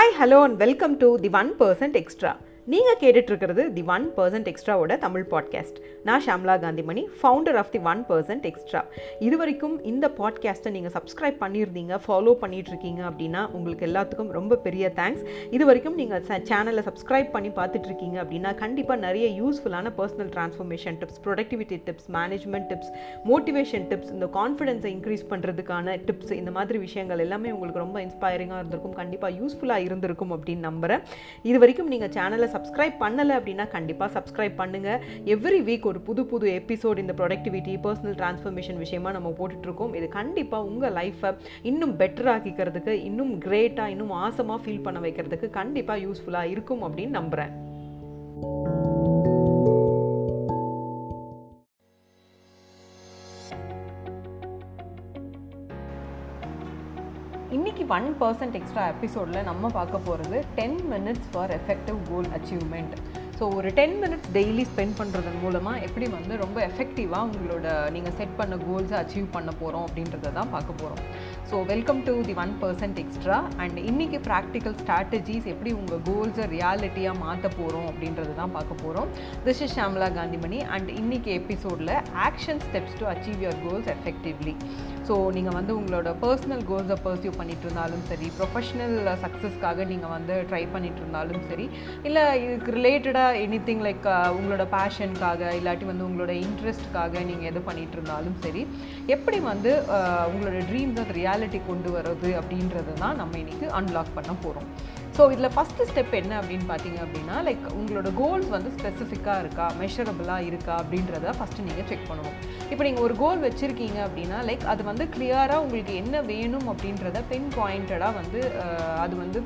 hi hello and welcome to the one percent extra நீங்கள் கேட்டுட்ருக்கிறது the one percent எக்ஸ்ட்ராவோட Tamil podcast நான் Shamla Kanthimani founder of the one percent extra இது வரைக்கும் இந்த பாட்காஸ்ட்டை நீங்கள் சப்ஸ்கிரைப் பண்ணியிருந்தீங்க ஃபாலோ பண்ணிகிட்ருக்கீங்க அப்படின்னா உங்களுக்கு எல்லாத்துக்கும் ரொம்ப பெரிய தேங்க்ஸ் இது வரைக்கும் நீங்கள் சேனலை சப்ஸ்கிரைப் பண்ணி பார்த்துட்ருக்கீங்க அப்படின்னா கண்டிப்பாக நிறைய யூஸ்ஃபுல்லான personal transformation tips productivity tips management tips motivation tips இந்த கான்ஃபிடென்ஸை இன்க்ரீஸ் பண்ணுறதுக்கான டிப்ஸ் இந்த மாதிரி விஷயங்கள் எல்லாமே உங்களுக்கு ரொம்ப இன்ஸ்பைரிங்காக இருந்திருக்கும் கண்டிப்பாக யூஸ்ஃபுல்லாக இருந்திருக்கும் அப்படின்னு நம்புகிறேன் இது வரைக்கும் நீங்கள் சேனலை சப்ஸ்கிரைப் பண்ணலை அப்படின்னா கண்டிப்பாக சப்ஸ்கிரைப் பண்ணுங்கள் எவ்ரி வீக் ஒரு புது புது எபிசோட் இந்த ப்ரொடக்டிவிட்டி பர்சனல் ட்ரான்ஸ்ஃபர்மேஷன் விஷயமா நம்ம போட்டுட்ருக்கோம் இது கண்டிப்பாக உங்கள் லைஃப்பை இன்னும் பெட்டர் ஆக்கிக்கிறதுக்கு இன்னும் கிரேட்டாக இன்னும் ஆசமாக ஃபீல் பண்ண வைக்கிறதுக்கு கண்டிப்பாக யூஸ்ஃபுல்லாக இருக்கும் அப்படின்னு நம்புகிறேன் இன்னைக்கு ஒன் பர்சன்ட் எக்ஸ்ட்ரா எபிசோடில் நம்ம பார்க்க போகிறது ten minutes for effective goal achievement so ஒரு டென் மினிட்ஸ் டெய்லி ஸ்பெண்ட் பண்ணுறதன் மூலமாக எப்படி வந்து ரொம்ப எஃபெக்டிவாக உங்களோட நீங்கள் செட் பண்ண கோல்ஸை அச்சீவ் பண்ண போகிறோம் அப்படின்றத தான் பார்க்க போகிறோம் so welcome to the one percent extra and இன்றைக்கி ப்ராக்டிக்கல் ஸ்ட்ராட்டஜிஸ் எப்படி உங்கள் கோல்ஸை ரியாலிட்டியாக மாற்ற போகிறோம் அப்படின்றது தான் பார்க்க போகிறோம் this is Shamla Kanthimani and இன்றைக்கி எபிசோடில் action steps to achieve your goals effectively so நீங்கள் வந்து உங்களோட பர்சனல் கோல்ஸை பர்சியூ பண்ணிட்டு இருந்தாலும் சரி ப்ரொஃபஷ்னல் சக்ஸஸ்க்காக நீங்கள் வந்து ட்ரை பண்ணிட்டு இருந்தாலும் சரி இல்லை இதுக்கு ரிலேட்டடாக எனி திங் லைக் உங்களோட பேஷனுக்காக இல்லாட்டி வந்து உங்களோட இன்ட்ரெஸ்ட்காக நீங்கள் எது பண்ணிட்டு இருந்தாலும் சரி எப்படி வந்து உங்களோட ட்ரீம்ஸ் அது ரியாலிட்டி கொண்டு வர்றது அப்படின்றது தான் நம்ம இன்றைக்கி அன்லாக் பண்ண போகிறோம் ஸோ இதில் ஃபஸ்ட்டு ஸ்டெப் என்ன அப்படின்னு பார்த்தீங்க அப்படின்னா லைக் உங்களோட கோல்ஸ் வந்து ஸ்பெசிஃபிக்காக இருக்கா மெஷரபிளாக இருக்கா அப்படின்றத ஃபஸ்ட்டு நீங்கள் செக் பண்ணணும் இப்போ நீங்கள் ஒரு கோல் வச்சுருக்கீங்க அப்படின்னா லைக் அது வந்து கிளியராக உங்களுக்கு என்ன வேணும் அப்படின்றத பின் பாயிண்டடாக வந்து அது வந்து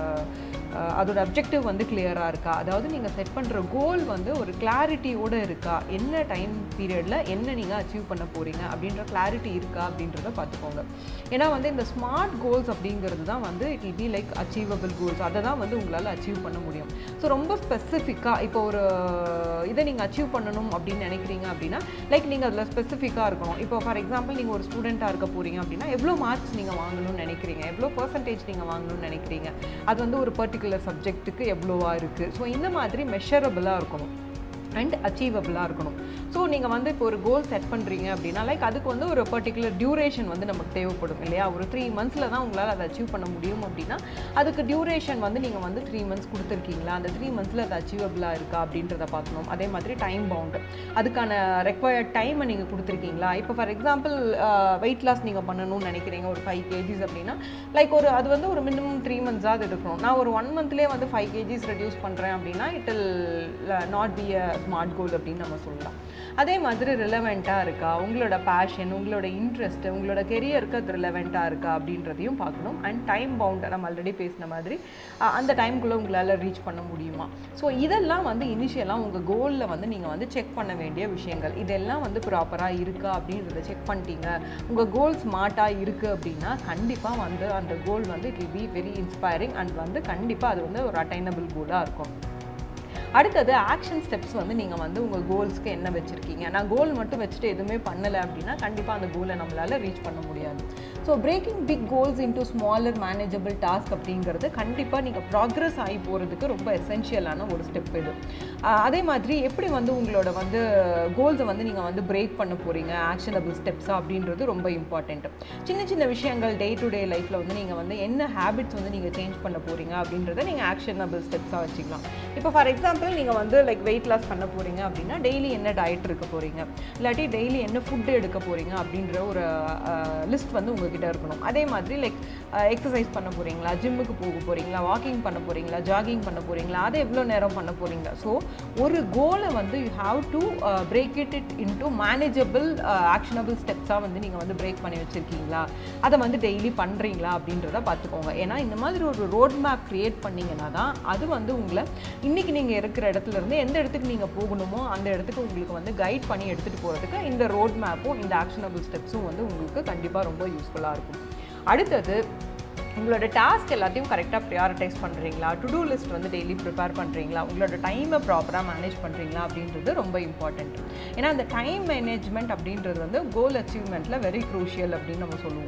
அதோட அப்ஜெக்டிவ் வந்து கிளியராக இருக்கா அதாவது நீங்கள் செட் பண்ணுற கோல் வந்து ஒரு கிளாரிட்டியோடு இருக்கா என்ன டைம் பீரியடில் என்ன நீங்கள் அச்சீவ் பண்ண போகிறீங்க அப்படின்ற கிளாரிட்டி இருக்கா அப்படின்றத பார்த்துக்கோங்க ஏன்னா வந்து இந்த ஸ்மார்ட் கோல்ஸ் அப்படிங்கிறது தான் வந்து it will be like achievable goals அதை தான் வந்து உங்களால் அச்சீவ் பண்ண முடியும் ஸோ ரொம்ப ஸ்பெசிஃபிக்காக இப்போ ஒரு இதை நீங்கள் அச்சீவ் பண்ணணும் அப்படின்னு நினைக்கிறீங்க அப்படின்னா லைக் நீங்கள் அதில் ஸ்பெசிஃபிக்காக இருக்கணும் இப்போ ஃபார் எக்ஸாம்பிள் நீங்கள் ஒரு ஸ்டூடெண்ட்டாக இருக்க போகிறீங்க அப்படின்னா எவ்வளோ மார்க்ஸ் நீங்கள் வாங்கணும்னு நினைக்கிறீங்க எவ்வளோ பர்சன்டேஜ் நீங்கள் வாங்கணும்னு நினைக்கிறீங்க அது வந்து ஒரு பர்டிகுலர் சப்ஜெக்ட்டுக்கு எவ்வளோவா இருக்குது ஸோ இந்த மாதிரி மெஷரபிளாக இருக்கணும் அண்ட் அச்சீவபிளாக இருக்கணும் ஸோ நீங்கள் வந்து இப்போ ஒரு கோல் செட் பண்ணுறீங்க அப்படின்னா லைக் அதுக்கு வந்து ஒரு பர்டிகுலர் டியூரேஷன் வந்து நமக்கு தேவைப்படும் இல்லையா ஒரு த்ரீ மந்த்ஸில் தான் உங்களால் அதை அச்சீவ் பண்ண முடியும் அப்படின்னா அதுக்கு டியூரேஷன் வந்து நீங்கள் வந்து த்ரீ மந்த்ஸ் கொடுத்துருக்கீங்களா அந்த த்ரீ மந்த்ஸில் அது அச்சீவபிளாக இருக்கா அப்படின்றத பார்க்கணும் அதே மாதிரி டைம் பவுண்டு அதுக்கான ரெக்வயர்ட் டைமை நீங்கள் கொடுத்துருக்கீங்களா இப்போ ஃபார் எக்ஸாம்பிள் வெயிட் லாஸ் நீங்கள் பண்ணணும்னு நினைக்கிறீங்க ஒரு ஃபைவ் கேஜிஸ் அப்படின்னா லைக் ஒரு அது வந்து ஒரு மினிமம் த்ரீ மந்த்ஸாக இருக்கணும் நான் ஒரு ஒன் மந்த்லேயே வந்து ஃபைவ் கேஜிஸ் ரெடியூஸ் பண்ணுறேன் அப்படின்னா it will not be a smart goal அப்படின்னு நம்ம சொல்லலாம் அதே மாதிரி ரிலவெண்ட்டாக இருக்கா உங்களோட பேஷன் உங்களோட இன்ட்ரெஸ்ட் உங்களோட கெரியருக்கு அது ரிலவெண்ட்டாக இருக்கா அப்படின்றதையும் பார்க்கணும் அண்ட் டைம் பவுண்டை நம்ம ஆல்ரெடி பேசின மாதிரி அந்த டைம்குள்ளே உங்களால் ரீச் பண்ண முடியுமா ஸோ இதெல்லாம் வந்து இனிஷியலாக உங்கள் கோலில் வந்து நீங்கள் வந்து செக் பண்ண வேண்டிய விஷயங்கள் இதெல்லாம் வந்து ப்ராப்பராக இருக்கா அப்படின்றத செக் பண்ணிட்டீங்க உங்கள் கோல் ஸ்மார்ட்டாக இருக்குது அப்படின்னா கண்டிப்பாக வந்து அந்த கோல் வந்து it will be very inspiring and வந்து கண்டிப்பாக அது வந்து ஒரு அட்டைனபிள் கோலாக இருக்கும் அடுத்தது ஆக்ஷன் ஸ்டெப்ஸ் வந்து நீங்கள் வந்து உங்கள் கோல்ஸ்க்கு என்ன வச்சுருக்கீங்க நான் கோல் மட்டும் வச்சுட்டு எதுவுமே பண்ணலை அப்படின்னா கண்டிப்பாக அந்த கோலை நம்மளால் ரீச் பண்ண முடியாது so breaking big goals into smaller manageable task அப்படிங்கிறது கண்டிப்பாக நீங்கள் ப்ராக்ரஸ் ஆகி போகிறதுக்கு ரொம்ப எசென்ஷியலான ஒரு ஸ்டெப் இது அதே மாதிரி எப்படி வந்து உங்களோட வந்து கோல்ஸை வந்து நீங்கள் வந்து பிரேக் பண்ண போகிறீங்க ஆக்ஷனபிள் ஸ்டெப்ஸாக அப்படின்றது ரொம்ப இம்பார்ட்டண்ட்டு சின்ன சின்ன விஷயங்கள் டே டு டே லைஃப்பில் வந்து நீங்கள் வந்து என்ன ஹேபிட்ஸ் வந்து நீங்கள் சேஞ்ச் பண்ண போகிறீங்க அப்படின்றத நீங்கள் ஆக்ஷனபிள் ஸ்டெப்ஸாக வச்சுக்கலாம் இப்போ ஃபார் எக்ஸாம்பிள் நீங்கள் வந்து லைக் வெயிட் லாஸ் பண்ண போகிறீங்க அப்படின்னா டெய்லி என்ன டயட் இருக்க போகிறீங்க இல்லாட்டி டெய்லி என்ன ஃபுட்டு எடுக்க போகிறீங்க அப்படின்ற ஒரு லிஸ்ட் வந்து உங்ககிட்ட இருக்கணும் அதே மாதிரி லைக் எக்ஸசைஸ் பண்ண போகிறீங்களா ஜிம்முக்கு போக போகிறீங்களா வாக்கிங் பண்ண போகிறீங்களா ஜாகிங் பண்ண போகிறீங்களா அதை எவ்வளோ நேரம் பண்ண போகிறீங்க ஸோ ஒரு கோலை வந்து you have to break it it into manageable actionable ஸ்டெப்ஸாக வந்து நீங்கள் வந்து பிரேக் பண்ணி வச்சுருக்கீங்களா அதை வந்து டெய்லி பண்ணுறீங்களா அப்படின்றத பார்த்துக்கோங்க ஏன்னா இந்த மாதிரி ஒரு ரோட் மேப் க்ரியேட் பண்ணிங்கன்னா தான் அது வந்து உங்களை இன்றைக்கி நீங்கள் இருக்கிற இடத்துல இருந்து எந்த இடத்துக்கு நீங்கள் போகணுமோ அந்த இடத்துக்கு உங்களுக்கு வந்து கைட் பண்ணி எடுத்துகிட்டு போகிறதுக்கு இந்த ரோட் மேப்பும் இந்த ஆக்ஷனபிள் ஸ்டெப்ஸும் வந்து உங்களுக்கு கண்டிப்பாக ரொம்ப யூஸ்ஃபுல்லாக இருக்கும் அடுத்தது உங்களோட டாஸ்க் எல்லாத்தையும் கரெக்டாக ப்ரியாரிட்டைஸ் பண்ணுறீங்களா டு டூ லிஸ்ட் வந்து டெய்லி ப்ரிப்பேர் பண்ணுறீங்களா உங்களோட டைமை ப்ராப்பராக மேனேஜ் பண்ணுறீங்களா அப்படின்றது ரொம்ப இம்பார்ட்டண்ட் ஏன்னா அந்த டைம் மேனேஜ்மெண்ட் அப்படின்றது வந்து கோல் அச்சீவ்மெண்ட்டில் வெரி க்ரூஷியல் அப்படின்னு நம்ம சொல்லுவோம்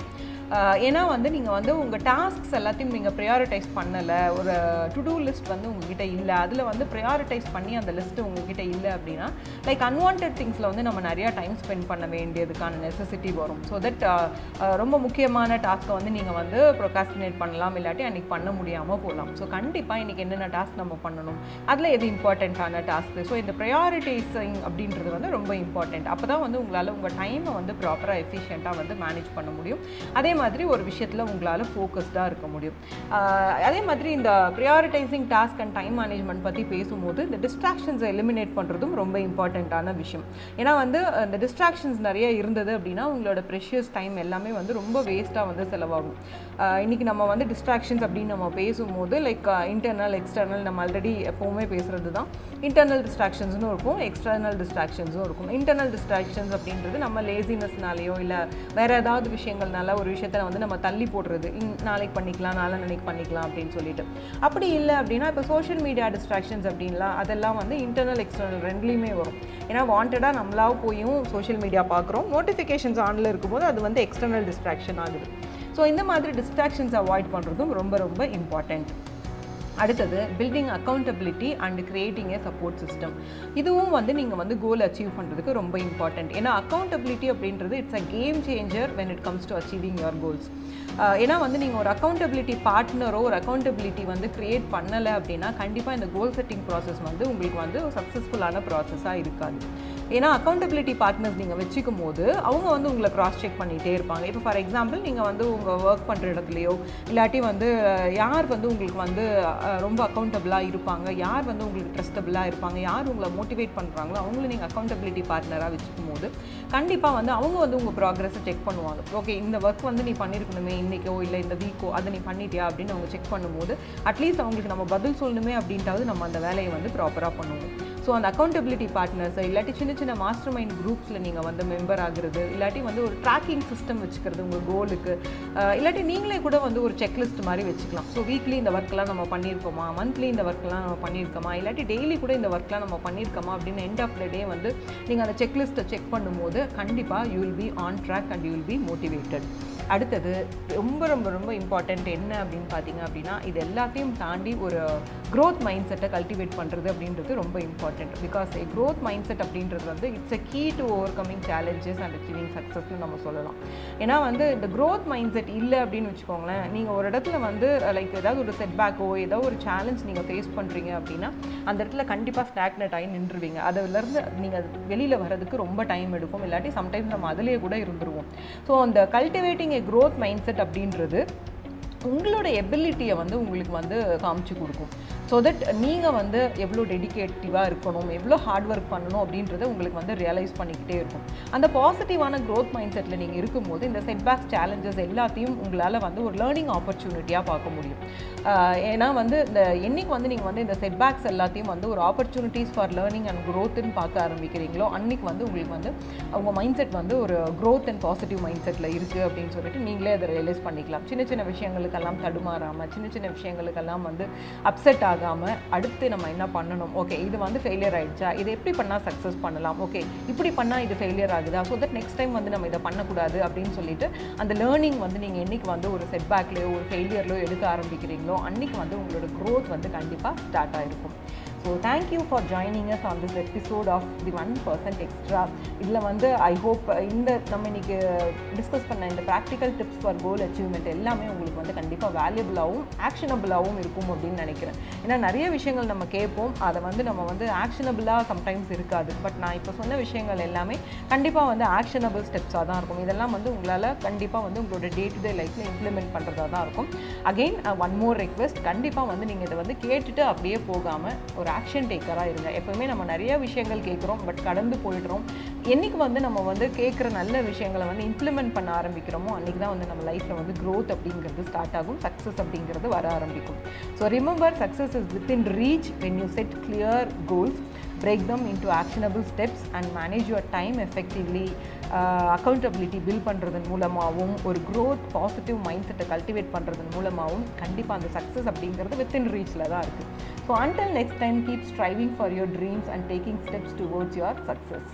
ஏன்னா வந்து நீங்கள் வந்து உங்கள் டாஸ்க்ஸ் எல்லாத்தையும் நீங்கள் ப்ரையாரிட்டைஸ் பண்ணலை ஒரு டு டூ லிஸ்ட் வந்து உங்ககிட்ட இல்லை அதில் வந்து ப்ரையாரிட்டைஸ் பண்ணி அந்த லிஸ்ட்டு உங்ககிட்ட இல்லை அப்படின்னா லைக் அன்வான்ட் திங்ஸில் வந்து நம்ம நிறையா டைம் ஸ்பெண்ட் பண்ண வேண்டியதுக்கான நெசசிட்டி வரும் ஸோ தட் ரொம்ப முக்கியமான டாஸ்க்கை வந்து நீங்கள் வந்து ப்ரொகாஸ்டினேட் பண்ணலாம் இல்லாட்டி அன்றைக்கி பண்ண முடியாமல் போகலாம் ஸோ கண்டிப்பாக இன்றைக்கி என்னென்ன டாஸ்க் நம்ம பண்ணணும் அதில் எது இம்பார்ட்டண்ட்டான டாஸ்க்கு ஸோ இந்த ப்ரையாரிட்டைஸிங் அப்படின்றது வந்து ரொம்ப இம்பார்ட்டண்ட் அப்போ தான் வந்து உங்களால் உங்கள் டைமை வந்து ப்ராப்பராக எஃபிஷியண்ட்டாக வந்து மேனேஜ் பண்ண முடியும் அதே மாதிரி ஒரு விஷயத்தில் உங்களால் ஃபோக்கஸ்டாக இருக்க முடியும் அதே மாதிரி இந்த prioritising task and time management பற்றி பேசும்போது இந்த டிஸ்ட்ராக்ஷன்ஸை எலிமினேட் பண்ணுறதும் ரொம்ப இம்பார்ட்டண்ட்டான விஷயம் ஏன்னா வந்து இந்த டிஸ்ட்ராக்ஷன்ஸ் நிறைய இருந்தது அப்படின்னா உங்களோட ப்ரெஷியஸ் டைம் எல்லாமே வந்து ரொம்ப வேஸ்ட்டாக வந்து செலவாகும் இன்றைக்கி நம்ம வந்து டிஸ்ட்ராக்ஷன்ஸ் அப்படின்னு நம்ம பேசும்போது லைக் இன்டர்னல் எக்ஸ்டர்னல் நம்ம ஆல்ரெடி எப்போவுமே பேசுகிறது தான் இன்டர்னல் டிஸ்ட்ராக்ஷன்ஸ்னு இருக்கும் எக்ஸ்டர்னல் டிஸ்ட்ராக்ஷன்ஸும் இருக்கும் இன்டர்னல் டிஸ்ட்ராக்ஷன்ஸ் அப்படின்றது நம்ம லேசினஸ்னாலேயோ இல்லை வேறு ஏதாவது விஷயங்கள்னால ஒரு விஷயத்த வந்து நம்ம தள்ளி போடுறது நாளைக்கு பண்ணிக்கலாம் நாளை நாளைக்கு பண்ணிக்கலாம் அப்படின்னு சொல்லிட்டு அப்படி இல்லை அப்படின்னா இப்போ சோஷியல் மீடியா டிஸ்ட்ராக்ஷன்ஸ் அப்படின்லாம் அதெல்லாம் வந்து இன்டர்னல் எக்ஸ்டர்னல் ரெண்டுலேயுமே வரும் ஏன்னா வாண்டடாக நம்மளாக போயும் சோஷியல் மீடியா பார்க்குறோம் நோட்டிஃபிகேஷன்ஸ் ஆனில் இருக்கும்போது அது வந்து எக்ஸ்டர்னல் டிஸ்ட்ராக்ஷன் ஆகுது ஸோ இந்த மாதிரி டிஸ்ட்ராக்ஷன்ஸ் அவாய்ட் பண்ணுறதும் ரொம்ப ரொம்ப இம்பார்ட்டண்ட் அடுத்தது building accountability and creating a support system இதுவும் வந்து நீங்கள் வந்து கோல் அச்சீவ் பண்ணுறதுக்கு ரொம்ப இம்பார்ட்டண்ட் ஏன்னா அக்கௌண்டபிலிட்டி அப்படின்றது it's a game changer when it comes to achieving your goals ஏன்னா வந்து நீங்கள் ஒரு அக்கௌண்டபிலிட்டி பார்ட்னரோ ஒரு அக்கௌண்டபிலிட்டி வந்து க்ரியேட் பண்ணலை அப்படின்னா கண்டிப்பாக இந்த கோல் செட்டிங் ப்ராசஸ் வந்து உங்களுக்கு வந்து சக்ஸஸ்ஃபுல்லான ப்ராசஸாக இருக்காது ஏன்னா அக்கௌண்டபிலிட்டி பார்ட்னர்ஸ் நீங்கள் வச்சுக்கும் போது அவங்க வந்து உங்களை க்ராஸ் செக் பண்ணிகிட்டே இருப்பாங்க இப்போ ஃபார் எக்ஸாம்பிள் நீங்கள் வந்து உங்கள் ஒர்க் பண்ணுற இடத்துலையோ இல்லாட்டி வந்து யார் வந்து உங்களுக்கு வந்து ரொம்ப அக்கௌண்டபிளாக இருப்பாங்க யார் வந்து உங்களுக்கு ட்ரஸ்டபிளாக இருப்பாங்க யார் உங்களை மோட்டிவேட் பண்ணுறாங்களோ அவங்கள நீங்கள் அக்கௌண்டபிலிட்டி பார்ட்னராக வச்சுக்கும் போது கண்டிப்பாக வந்து அவங்க வந்து உங்கள் ப்ராக்ரஸை செக் பண்ணுவாங்க ஓகே இந்த ஒர்க் வந்து நீ பண்ணியிருக்கணுமே இன்றைக்கோ இல்லை இந்த வீக்கோ அதை நீ பண்ணிட்டியா அப்படின்னு அவங்க செக் பண்ணும்போது அட்லீஸ்ட் அவங்களுக்கு நம்ம பதில் சொல்லணுமே அப்படின்ட்டாவது நம்ம அந்த வேலையை வந்து ப்ராப்பராக பண்ணுவோம் ஸோ அந்த அக்கௌண்டபிலிட்டி பார்ட்னர்ஸ் இல்லாட்டி சின்ன சின்ன மாஸ்டர் மைண்ட் குரூப்ஸில் நீங்கள் வந்து மெம்பர் ஆகுறது இல்லாட்டி வந்து ஒரு ட்ராக்கிங் சிஸ்டம் வச்சுக்கிறது உங்கள் கோலுக்கு இல்லாட்டி நீங்களே கூட வந்து ஒரு செக்லிஸ்ட் மாதிரி வச்சுக்கலாம் ஸோ வீக்லி இந்த ஒர்க்லாம் நம்ம பண்ணியிருக்கோமா மந்த்லி இந்த ஒர்க்லாம் நம்ம பண்ணியிருக்கோமா இல்லாட்டி டெய்லி கூட இந்த ஒர்க்லாம் நம்ம பண்ணியிருக்கோமா அப்படின்னு எண்ட் ஆஃப் த டே வந்து நீங்கள் அந்த செக்லிஸ்ட்டை செக் பண்ணும்போது கண்டிப்பாக you will be on track and you will be motivated அடுத்தது ரொம்ப ரொம்ப ரொம்ப இம்பார்ட்டண்ட் என்ன அப்படின்னு பார்த்தீங்க அப்படின்னா இது எல்லாத்தையும் தாண்டி ஒரு க்ரோத் மைண்ட் செட்டை கல்டிவேட் பண்ணுறது அப்படின்றது ரொம்ப important because a growth mindset அப்படின்றது வந்து it's a key to overcoming challenges and achieving சக்ஸஸ்னு நம்ம சொல்லலாம் ஏன்னா வந்து இந்த க்ரோத் மைண்ட் செட் இல்லை அப்படின்னு வச்சுக்கோங்களேன் நீங்கள் ஒரு இடத்துல வந்து லைக் ஏதாவது ஒரு செட்பேக்கோ ஏதோ ஒரு சேலஞ்ச் நீங்கள் ஃபேஸ் பண்ணுறீங்க அப்படின்னா அந்த இடத்துல கண்டிப்பாக ஸ்டாக்னட் ஆகி நின்றுவீங்க அதுலேருந்து நீங்கள் வெளியில் வர்றதுக்கு ரொம்ப டைம் எடுக்கும் இல்லாட்டி சம்டைம்ஸ் நம்ம அதிலேயே கூட இருந்துருவோம் ஸோ அந்த cultivating a growth mindset அப்படின்றது உங்களோட எபிலிட்டியை வந்து உங்களுக்கு வந்து காமிச்சு கொடுக்கும் ஸோ தட் நீங்கள் வந்து எவ்வளோ டெடிகேட்டிவாக இருக்கணும் எவ்வளோ ஹார்ட் ஒர்க் பண்ணணும் அப்படின்றத உங்களுக்கு வந்து ரியலைஸ் பண்ணிக்கிட்டே இருக்கும் அந்த பாசிட்டிவான க்ரோத் மைண்ட் செட்டில் நீங்கள் இருக்கும்போது இந்த செட்பேக்ஸ் சேலஞ்சஸ் எல்லாத்தையும் உங்களால் வந்து ஒரு லேர்னிங் ஆப்பர்ச்சுனிட்டியாக பார்க்க முடியும் ஏன்னா வந்து இந்த என்னைக்கு வந்து நீங்கள் வந்து இந்த செட்பேக்ஸ் எல்லாத்தையும் வந்து ஒரு ஆப்பர்ச்சுனிட்டிஸ் ஃபார் லேர்னிங் அண்ட் க்ரோத்துன்னு பார்க்க ஆரம்பிக்கிறீங்களோ அன்னைக்கு வந்து உங்களுக்கு வந்து உங்கள் மைண்ட் செட் வந்து ஒரு க்ரோத் அண்ட் பாசிட்டிவ் மைண்ட் செட்டில் இருக்குது அப்படின்னு சொல்லிட்டு நீங்களே அதை ரியலைஸ் பண்ணிக்கலாம் சின்ன சின்ன விஷயங்களுக்கெல்லாம் தடுமாறாமல் சின்ன சின்ன விஷயங்களுக்கெல்லாம் வந்து அப்செட் ஆக ஆகாமல் அடுத்து நம்ம என்ன பண்ணணும் ஓகே இது வந்து ஃபெயிலியர் ஆகிடுச்சா இது எப்படி பண்ணால் சக்ஸஸ் பண்ணலாம் ஓகே இப்படி பண்ணால் இது ஃபெயிலியர் ஆகுதா ஸோ தட் நெக்ஸ்ட் டைம் வந்து நம்ம இதை பண்ணக்கூடாது அப்படின்னு சொல்லிட்டு அந்த லேர்னிங் வந்து நீங்கள் என்றைக்கு வந்து ஒரு செட்பேக்லேயோ ஒரு ஃபெயிலியர்லையோ எடுக்க ஆரம்பிக்கிறீங்களோ அன்றைக்கி வந்து உங்களோட க்ரோத் வந்து கண்டிப்பாக ஸ்டார்ட் ஆகிருக்கும் so thank you for joining us on this episode of the one percent extra இதில் வந்து ஐ ஹோப் இந்த நம்ம இன்னைக்கு டிஸ்கஸ் பண்ண இந்த practical tips for goal achievement எல்லாமே உங்களுக்கு வந்து கண்டிப்பாக வேல்யூபிளாகவும் ஆக்ஷனபிளாகவும் இருக்கும் அப்படின்னு நினைக்கிறேன் ஏன்னா நிறைய விஷயங்கள் நம்ம கேட்போம் அதை வந்து நம்ம வந்து ஆக்ஷனபிளாக சம்டைம்ஸ் இருக்காது பட் நான் இப்போ சொன்ன விஷயங்கள் எல்லாமே கண்டிப்பாக வந்து ஆக்ஷனபிள் ஸ்டெப்ஸாக தான் இருக்கும் இதெல்லாம் வந்து உங்களால் கண்டிப்பாக வந்து உங்களோட டே டு டே லைஃப்பில் இம்ப்ளிமெண்ட் பண்ணுறதா தான் இருக்கும் அகெயின் ஒன் மோர் ரெக்வெஸ்ட் கண்டிப்பாக வந்து நீங்கள் இதை வந்து கேட்டுட்டு அப்படியே போகாமல் ஒரு ஆக்ஷன் டேக்கராக இருங்க எப்போவுமே நம்ம நிறைய விஷயங்கள் கேட்குறோம் பட் கடந்து போயிடுறோம் என்றைக்கு வந்து நம்ம வந்து கேட்குற நல்ல விஷயங்களை வந்து இம்ப்ளிமெண்ட் பண்ண ஆரம்பிக்கிறோமோ அன்றைக்கி தான் வந்து நம்ம லைஃப்பில் வந்து க்ரோத் அப்படிங்கிறது ஸ்டார்ட் ஆகும் சக்ஸஸ் அப்படிங்கிறது வர ஆரம்பிக்கும் so remember success is within reach when you set clear goals break them into actionable steps and manage your time effectively accountability build பண்ணுறதன் மூலமாகவும் ஒரு க்ரோத் பாசிட்டிவ் மைண்ட் செட்டை கல்டிவேட் பண்ணுறதன் மூலமாகவும் கண்டிப்பாக அந்த சக்ஸஸ் அப்படிங்கிறது வித்தின் ரீச்சில் தான் இருக்குது so until next time keep striving for your dreams and taking steps towards your success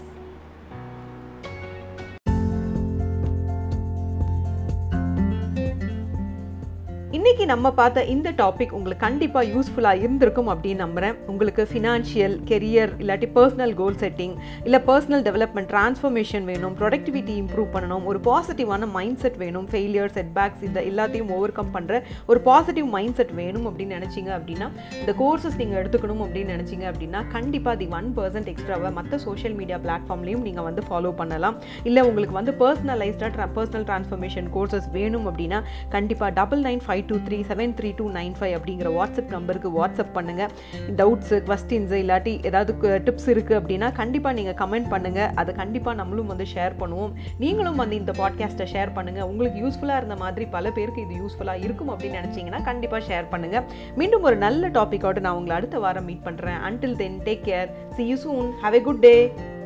இன்னைக்கு நம்ம பார்த்த இந்த டாபிக் உங்களுக்கு கண்டிப்பாக யூஸ்ஃபுல்லாக இருந்திருக்கும் அப்படின்னு நம்புகிறேன் உங்களுக்கு ஃபினான்ஷியல் கெரியர் இல்லாட்டி பர்சனல் கோல் செட்டிங் இல்லை பர்சனல் டெவலப்மெண்ட் ட்ரான்ஸ்ஃபர்மேஷன் வேணும் ப்ரொடக்டிவிட்டி இம்ப்ரூவ் பண்ணணும் ஒரு பாசிட்டிவான மைண்ட் செட் வேணும் ஃபெயிலியர் செட்பேக்ஸ் இந்த எல்லாத்தையும் ஓவர் கம் பண்ணுற ஒரு பாசிட்டிவ் மைண்ட் செட் வேணும் அப்படின்னு நினச்சிங்க அப்படின்னா இந்த கோர்சஸ் நீங்கள் எடுத்துக்கணும் அப்படின்னு நினச்சிங்க அப்படின்னா கண்டிப்பாக தி ஒன் பர்சன்ட் எக்ஸ்ட்ராவை மற்ற சோஷியல் மீடியா பிளாட்ஃபார்ம்லையும் நீங்கள் வந்து ஃபாலோ பண்ணலாம் இல்லை உங்களுக்கு வந்து பர்சனலைஸ்டாக பர்சனல் ட்ரான்ஸ்ஃபர்மேஷன் கோர்சஸ் வேணும் அப்படின்னா கண்டிப்பாக double nine five two three seven three two nine five அப்படிங்கிற வாட்ஸ்அப் நம்பருக்கு வாட்ஸ்அப் பண்ணுங்கள் டவுட்ஸு கொஸ்டின்ஸு இல்லாட்டி ஏதாவது டிப்ஸ் இருக்குது அப்படின்னா கண்டிப்பாக நீங்கள் கமெண்ட் பண்ணுங்கள் அதை கண்டிப்பாக நம்மளும் வந்து ஷேர் பண்ணுவோம் நீங்களும் வந்து இந்த பாட்காஸ்ட்டை ஷேர் பண்ணுங்கள் உங்களுக்கு யூஸ்ஃபுல்லாக இருந்த மாதிரி பல பேருக்கு இது யூஸ்ஃபுல்லாக இருக்கும் அப்படின்னு நினச்சிங்கன்னா கண்டிப்பாக ஷேர் பண்ணுங்கள் மீண்டும் ஒரு நல்ல டாப்பிக்கோடு நான் உங்களை அடுத்த வாரம் மீட் பண்ணுறேன் until then take care see you soon have a good day